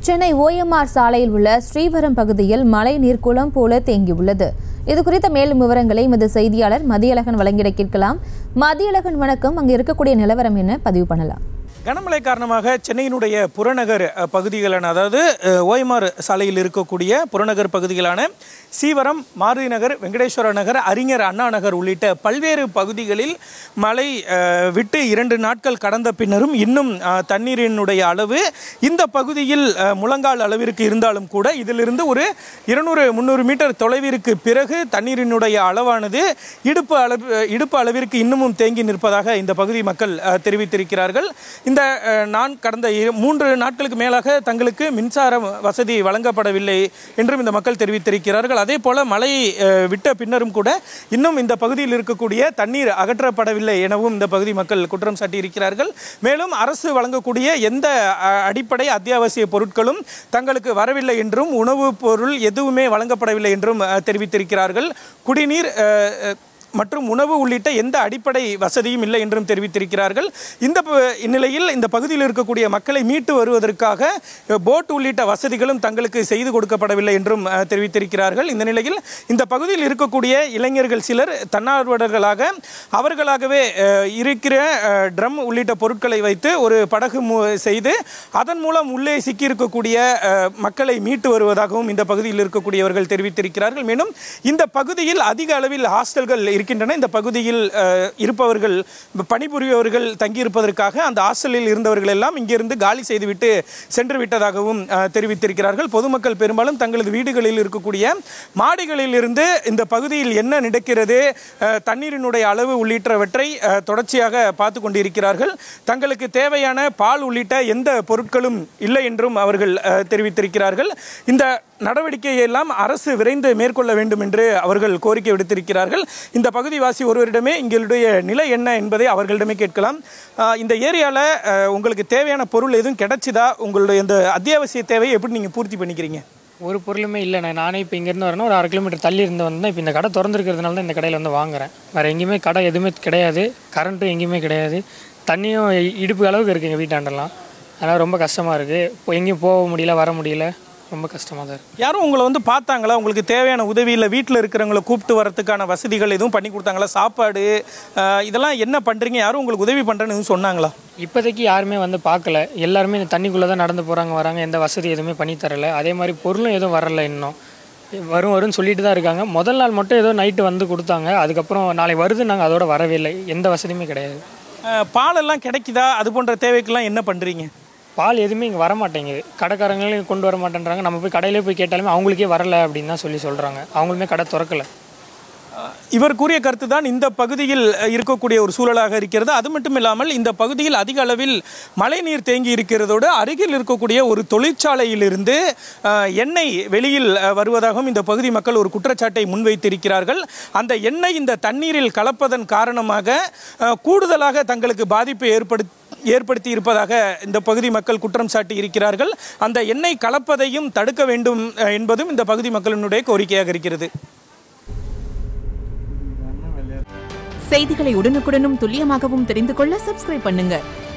Chennai OMR சாலையில் உள்ள ஸ்ரீவரம் பகுதியில் மழை நீர் குளம் போல தேங்கியுள்ளது இது குறித்த மேலும் விவரங்களை எமது செய்தியாளர் மதியழகன் வழங்கிட கேட்கலாம் மதியழகன் வணக்கம் அங்கு இருக்கக்கூடிய நிலவரம் என்ன பதிவு பண்ணலாம் கனமழை காரணமாக சென்னையினுடைய புறநகர் அஹ், பகுதிகளான அதாவது அஹ், ஓய்மார் சாலையில் இருக்கக்கூடிய புறநகர் பகுதிகளான சீவரம் மாருதி நகர் வெங்கடேஸ்வர நகர் அறிஞர் அண்ணா நகர் உள்ளிட்ட பல்வேறு பகுதிகளில் மழை அஹ், விட்டு இரண்டு நாட்கள் கடந்த பின்னரும் இன்னும் அஹ், தண்ணீரினுடைய அளவு இந்த பகுதியில் அஹ், முழங்கால் அளவிற்கு இருந்தாலும் கூட இதிலிருந்து ஒரு இருநூறு முந்நூறு மீட்டர் தொலைவிற்கு பிறகு தண்ணீரினுடைய அளவானது இடுப்பு அளவு இடுப்பு அளவிற்கு இன்னமும் தேங்கி நிற்பதாக இந்த பகுதி மக்கள் அஹ், தெரிவித்திருக்கிறார்கள் இந்த அஹ், நான் கடந்த இரு- மூன்று நாட்களுக்கு மேலாக தங்களுக்கு மின்சார வசதி வழங்கப்படவில்லை என்றும் இந்த மக்கள் தெரிவித்திருக்கிறார்கள் அதே போல மழை அஹ், விட்ட பின்னரும் கூட இன்னும் இந்த பகுதியில் இருக்கக்கூடிய தண்ணீர் அகற்றப்படவில்லை எனவும் இந்த பகுதி மக்கள் குற்றம் சாட்டியிருக்கிறார்கள் மேலும் அரசு வழங்கக்கூடிய எந்த அஹ், அடிப்படை அத்தியாவசிய பொருட்களும் தங்களுக்கு வரவில்லை என்றும் உணவுப் பொருள் எதுவுமே வழங்கப்படவில்லை என்றும் அஹ், தெரிவித்திருக்கிறார்கள் குடிநீர் அஹ், அஹ், மற்றும் உணவு உள்ளிட்ட எந்த அடிப்படை வசதியும் இல்லை என்றும் தெரிவித்திருக்கிறார்கள் இந்த ப- இந்நிலையில் இந்த பகுதியில் இருக்கக்கூடிய மக்களை மீட்டு வருவதற்காக அஹ், போட் உள்ளிட்ட வசதிகளும் தங்களுக்கு செய்து கொடுக்கப்படவில்லை என்றும் அஹ், தெரிவித்திருக்கிறார்கள் இந்த நிலையில் இந்த பகுதியில் இருக்கக்கூடிய இளைஞர்கள் சிலர் தன்னார்வலர்களாக அவர்களாகவே அஹ், இருக்கிற அஹ், ட்ரம் உள்ளிட்ட பொருட்களை வைத்து ஒரு படகு மு- செய்து அதன் மூலம் உள்ளே சிக்கியிருக்கக்கூடிய அஹ், மக்களை மீட்டு வருவதாகவும் இந்த பகுதியில் இருக்கக்கூடியவர்கள் தெரிவித்திருக்கிறார்கள் மேலும் இந்த பகுதியில் அதிக அளவில் ஹாஸ்டல்கள் இருக்கின்றன இந்த பகுதியில் அஹ், இருப்பவர்கள் பணிபுரியவர்கள் தங்கியிருப்பதற்காக அந்த ஹாஸ்டலில் இருந்தவர்கள் எல்லாம் இங்கிருந்து காலி செய்துவிட்டு சென்று விட்டதாகவும் அஹ், தெரிவித்திருக்கிறார்கள் பொதுமக்கள் பெரும்பாலும் தங்களது வீடுகளில் இருக்கக்கூடிய மாடிகளில் இருந்து இந்த பகுதியில் என்ன நடக்கிறது அஹ், தண்ணீரினுடைய அளவு உள்ளிட்டவற்றை அஹ், தொடர்ச்சியாக பார்த்து கொண்டிருக்கிறார்கள் தங்களுக்கு தேவையான பால் உள்ளிட்ட எந்த பொருட்களும் இல்லை என்றும் அவர்கள் அஹ், தெரிவித்திருக்கிறார்கள் இந்த நடவடிக்கையை எல்லாம் அரசு விரைந்து மேற்கொள்ள வேண்டும் என்று அவர்கள் கோரிக்கை விடுத்திருக்கிறார்கள் இந்த பகுதிவாசி ஒருவரிடமே எங்களுடைய நிலை என்ன என்பதை அவர்களிடமே கேட்கலாம் அஹ், இந்த ஏரியாவில் உங்களுக்கு தேவையான பொருள் எதுவும் கிடைச்சிதா உங்களுடைய இந்த அத்தியாவசிய தேவையை எப்படி நீங்கள் பூர்த்தி பண்ணிக்கிறீங்க ஒரு பொருளுமே இல்லைண்ணே நானே இப்போ இங்கேருந்து வரேன்னா ஒரு அரை கிலோமீட்டர் தள்ளி இருந்து வந்தேன் இப்போ இந்த கடை திறந்துருக்கிறதுனால தான் இந்த கடையில் வந்து வாங்குறேன் வேறு எங்கேயுமே கடை எதுவுமே கிடையாது கரண்ட்டும் எங்கேயுமே கிடையாது தண்ணியும் இ- இடுப்பு அளவுக்கு இருக்குது எங்கள் வீட்டாண்டெல்லாம் அதனால் ரொம்ப கஷ்டமாக இருக்குது இப்போ எங்கேயும் போக முடியல வர முடியல ரொம்ப கஷ்டமாக தான் இருக்குது யாரும் உங்களை வந்து பார்த்தாங்களா உங்களுக்கு தேவையான உதவி இல்லை வீட்டில் இருக்கிறவங்களை கூப்பிட்டு வரதுக்கான வசதிகள் எதுவும் பண்ணி கொடுத்தாங்களா சாப்பாடு அஹ், இதெல்லாம் என்ன பண்ணுறீங்க யாரும் உங்களுக்கு உதவி பண்ணுறேன்னு எதுவும் சொன்னாங்களா இப்போதைக்கு யாருமே வந்து பார்க்கல எல்லாருமே இந்த தண்ணிக்குள்ளே தான் நடந்து போகிறாங்க வராங்க எந்த வசதி எதுவுமே பண்ணி தரல அதே மாதிரி பொருளும் எதுவும் வரல இன்னும் வரும் வரும்னு சொல்லிட்டு தான் இருக்காங்க முதல் நாள் மட்டும் ஏதோ நைட்டு வந்து கொடுத்தாங்க அதுக்கப்புறம் நாளை வருது நாங்கள் அதோட வரவே இல்லை எந்த வசதியுமே கிடையாது அஹ், பாலெல்லாம் கிடைக்குதா அது போன்ற தேவைக்கெல்லாம் என்ன பண்ணுறீங்க பால் எதுவுமே இங்கே வர மாட்டேங்குது கடைக்காரங்களும் கொண்டு வர மாட்டேன்றாங்க நம்ம போய் கடையிலே போய் கேட்டாலுமே அவங்களுக்கே வரல அப்படின்னு தான் சொல்லி சொல்கிறாங்க அவங்களுமே கடை திறக்கல இவர் கூறிய கருத்து தான் இந்த பகுதியில் அஹ், இருக்கக்கூடிய ஒரு சூழலாக இருக்கிறது அது மட்டும் இல்லாமல் இந்த பகுதியில் அதிக அளவில் மழைநீர் தேங்கி இருக்கிறதோடு அருகில் இருக்கக்கூடிய ஒரு தொழிற்சாலையிலிருந்து அஹ், எண்ணெய் வெளியில் அஹ், வருவதாகவும் இந்த பகுதி மக்கள் ஒரு குற்றச்சாட்டை முன்வைத்திருக்கிறார்கள் அந்த எண்ணெய் இந்த தண்ணீரில் கலப்பதன் காரணமாக அஹ், கூடுதலாக தங்களுக்கு பாதிப்பை ஏற்படுத்தி ஏற்படுத்தி இருப்பதாக இந்த பகுதி மக்கள் குற்றம் சாட்டி இருக்கிறார்கள் அந்த எண்ணெய் கலப்பதையும் தடுக்க வேண்டும் அஹ், என்பதும் இந்த பகுதி மக்களினுடைய கோரிக்கையாக இருக்கிறது செய்திகளை உடனுக்குடனும் துல்லியமாகவும் தெரிந்து கொள்ள சப்ஸ்கிரைப் பண்ணுங்க